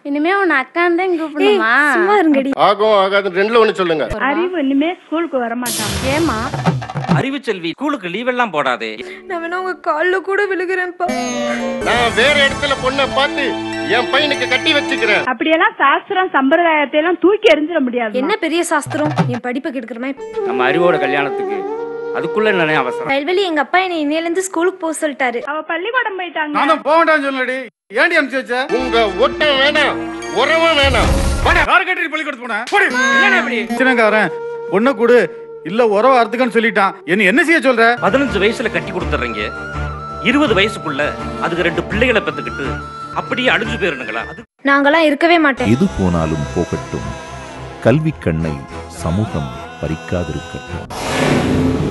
இனிமே உன்னை அக்கான்னு தான் கூப்பிடணுமா சும்மா இருங்கடி ஆகும் ஆகாது ரெண்டுல ஒண்ணு சொல்லுங்க அறிவு இனிமே ஸ்கூலுக்கு வர மாட்டான் ஏமா அறிவு செல்வி ஸ்கூலுக்கு லீவ் எல்லாம் போடாதே நான் வேணா உங்க கால்ல கூட விழுகிறேன்ப்பா நான் வேற இடத்துல பொண்ணை பார்த்து என் பையனுக்கு கட்டி வச்சுக்கிறேன் அப்படியெல்லாம் சாஸ்திரம் சம்பிரதாயத்தை எல்லாம் தூக்கி எறிஞ்சிட முடியாது என்ன பெரிய சாஸ்திரம் என் படிப்பை கெடுக்கிற மாதிரி நம்ம அறிவோட கல்யாணத்துக்கு அதுக்குள்ள என்ன அவசரம் ரயில்வேலி எங்க அப்பா என்னை இன்னையில இருந்து ஸ்கூலுக்கு போக சொல்லிட்டாரு அவ பள்ளிக்கூடம் போயிட்டாங்க நானும் போக வேண்டாம்னு சொல்லடி ஏன்டி அனுப்பிச்சு வச்ச உங்க ஒட்டம் வேணாம் உறவும் வேணாம் யார் கட்டி பள்ளிக்கூடத்து போன என்னண்ணே இப்படி பிரச்சனைக்காரன் பொண்ணை கொடு இல்ல உறவு அறுத்துக்கன்னு சொல்லிட்டான் என்ன என்ன செய்ய சொல்ற பதினஞ்சு வயசுல கட்டி கொடுத்துறீங்க இருபது வயசுக்குள்ள அதுக்கு ரெண்டு பிள்ளைகளை பெத்துக்கிட்டு அப்படியே அழிஞ்சு போயிருந்துங்களா அது நாங்கெல்லாம் இருக்கவே மாட்டேன் எது போனாலும் போகட்டும் கல்வி கண்ணை சமூகம் பறிக்காதிருக்கட்டும்